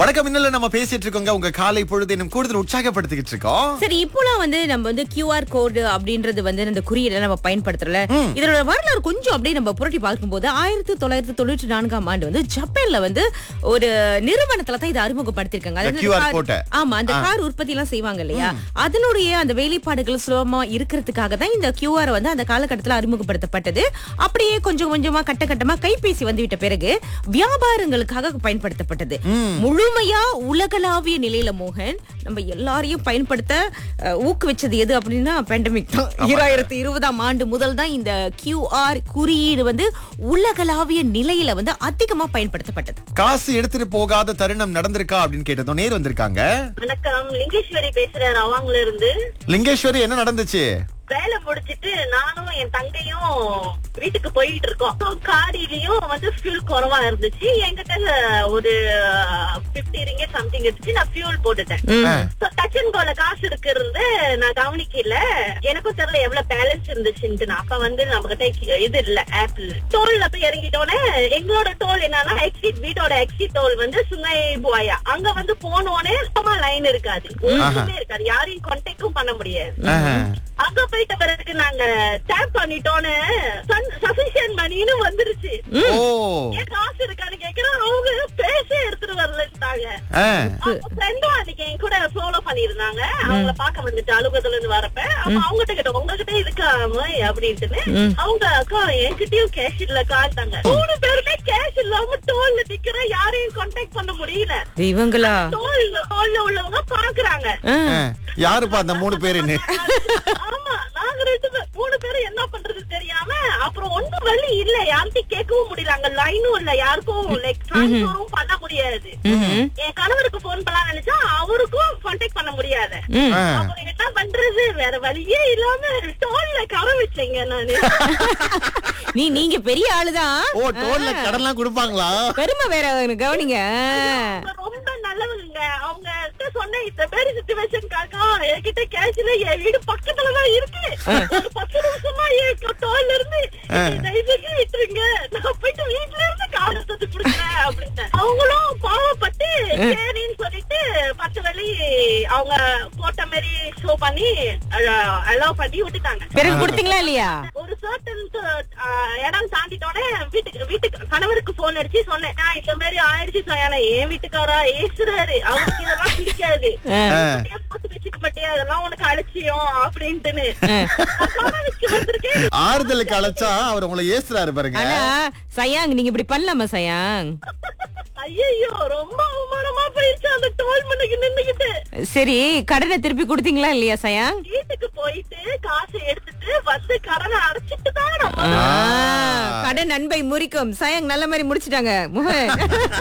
வணக்கம் மின்னல நம்ம பேசிட்டு இருக்கோங்க உங்க காலை பொழுது இன்னும் கூடுதல் உற்சாகப்படுத்திக்கிட்டு இருக்கோம் சரி இப்போலாம் வந்து நம்ம வந்து கியூஆர் கோடு அப்படின்றது வந்து இந்த குறியீடை நம்ம பயன்படுத்துறல இதோட வரலாறு கொஞ்சம் அப்படியே நம்ம புரட்டி பார்க்கும்போது ஆயிரத்தி தொள்ளாயிரத்தி தொண்ணூற்றி நான்காம் ஆண்டு வந்து ஜப்பான்ல வந்து ஒரு நிறுவனத்துல தான் இதை அறிமுகப்படுத்திருக்காங்க இந்த அதாவது QR car- கோட்டை. ஆமா அந்த கார் உற்பத்தி எல்லாம் செய்வாங்க இல்லையா அதனுடைய அந்த வேலைப்பாடுகள் சுலபமா இருக்கிறதுக்காக தான் இந்த கியூஆர் வந்து அந்த காலகட்டத்துல அறிமுகப்படுத்தப்பட்டது அப்படியே கொஞ்சம் கொஞ்சமா கட்ட கட்டமா கைபேசி வந்துவிட்ட பிறகு வியாபாரங்களுக்காக பயன்படுத்தப்பட்டது முழுமையா உலகளாவிய நிலையில மோகன் நம்ம எல்லாரையும் பயன்படுத்த அஹ், ஊக்குவிச்சது எது அப்படின்னா பேண்டமிக் தான் ஈராயிரத்தி இருபதாம் ஆண்டு முதல் தான் இந்த கியூஆர் குறியீடு வந்து உலகளாவிய நிலையில வந்து அதிகமா பயன்படுத்தப்பட்டது காசு எடுத்துட்டு போகாத தருணம் நடந்திருக்கா அப்படின்னு கேட்டதும் நேர் வந்திருக்காங்க வணக்கம் லிங்கேஸ்வரி பேசுறேன் அவங்கள இருந்து லிங்கேஸ்வரி என்ன நடந்துச்சு வேலை முடிச்சிட்டு நானும் என் தங்கையும் வீட்டுக்கு போயிட்டு இருக்கோம் காடியிலயும் வந்து ஃபியூல் குறவா இருந்துச்சு என்கிட்ட ஒரு பிப்டி ரிங்கே சம்திங் இருந்துச்சு நான் ஃபியூல் போட்டுட்டேன் டச் அண்ட் கோல காசு இருக்கு இருந்து நான் கவனிக்கல எனக்கும் தெரியல எவ்வளவு பேலன்ஸ் இருந்துச்சுன்ட்டு நான் அப்ப வந்து நம்ம கிட்ட இது இல்ல ஆப்பிள் டோல்ல போய் இறங்கிட்டோன்னே எங்களோட டோல் என்னன்னா எக்ஸிட் வீட்டோட எக்ஸிட் டோல் வந்து சுங்கை புவாயா அங்க வந்து போனோடனே சுத்தமா லைன் இருக்காது ஒண்ணுமே இருக்காது யாரையும் கான்டாக்டும் பண்ண முடியாது ஆஹா. அங்க போயிட்ட பிறகு நாங்க டேப் பண்ணிட்டோன்னு சஃபிஷியன்ட் மணின்னு வந்துருச்சு ஓ ஏன் காசு இருக்கான்னு கேக்குறேன் அவங்க பேச எடுத்துட்டு வரலன்ட்டாங்க ஆ. ஃப்ரெண்டும் அன்னைக்கு என் கூட ஃபாலோ பண்ணிருந்தாங்க அவங்கள பாக்க வந்துட்டு அலுவலகத்துல இருந்து வரப்ப அப்ப அவங்ககிட்ட கேட்ட உங்ககிட்ட இருக்காம அப்படின்ட்டு அவங்க அக்கா என்கிட்டயும் கேஷ் இல்ல காட்டாங்க மூணு பேருமே கேஷ் இல்லாம டோல்ல நிக்கிற யாரையும் கான்டாக்ட் பண்ண முடியல இவங்களா டோல் டோல்ல உள்ளவங்க பாக்குறாங்க ஆ. யாருப்பா அந்த மூணு பேருன்னு ஆமா நாங்க ரெண்டு பேர் மூணு பேரும் என்ன பண்றது தெரியாம அப்புறம் ஒண்ணும் வழி இல்ல யார்கிட்டயும் கேட்கவும் முடியல அங்க லைனும் இல்ல யாருக்கும் லைக் டிரான்ஸ்ஃபரும் பண்ண முடியாது என் கணவருக்கு போன் பண்ணலாம் நினைச்சா அவருக்கும் கான்டாக்ட் பண்ண முடியாது ஆ. அப்புறம் என்ன பண்றது வேற வழியே இல்லாம டோல்ல கரை வச்சேங்க நானு நீ நீங்க பெரிய ஆளுதான் ஓ டோல்ல கடன்லாம் கொடுப்பாங்களா பெருமை வேற கவனிங்க அவங்க ரொம்ப நல்லவங்க அவங்க கிட்ட சொன்ன இந்த மாதிரி சுச்சுவேஷனுக்காக என்கிட்ட கேஷ்ல என் வீடு பக்கத்துலதான் இருக்கு ஒரு பத்து நிமிஷமா என் டோல்ல இருந்து தயவுக்கு விட்டுருங்க நான் போயிட்டு வீட்டுல இருந்து காசு தந்து கொடுக்குறேன் அப்படின்னு அவங்களும் பாவப்பட்டு சரின்னு சொல்லிட்டு பத்து வழி அவங்க போட்ட மாதிரி ஷோ பண்ணி அலோவ் பண்ணி விட்டுட்டாங்க பிறகு கொடுத்தீங்களா இல்லையா ஒரு சர்டன் இடம் தாண்டிட்டோடனே வீட்டுக்கு வீட்டுக்கு கணவருக்கு போன் அடிச்சு சொன்னேன் "நான் இந்த மாதிரி ஆயிடுச்சு சயானா என் வீட்டுக்காரா ஏசுறாரு அவருக்கு இதெல்லாம் பிடிக்காது குட்டியா போட்டு வச்சுக்க மாட்டியா அதெல்லாம் உனக்கு அலட்சியம் அப்படின்ட்டுன்னு கணவருக்கு வந்திருக்கேன் ஆறுதலுக்கு அழைச்சா அவர் உங்களை ஏசுறாரு பாருங்க ஆனா சயாங் நீங்க இப்படி பண்ணலாமா சயாங் ஐயோ ரொம்ப அவமானமா போயிருச்சு அந்த டோல் மண்ணுக்கு நின்னுகிட்டு சரி கடனை திருப்பி கொடுத்தீங்களா இல்லையா சயாங் வீட்டுக்கு போயிட்டு காசை எடுத்துட்டு வந்து கடனை அடைச்சிட்டு தான் நம்ம ஆ, கடன் அன்பை முறிக்கும் சயாங் நல்ல மாதிரி முடிச்சிட்டாங்க முக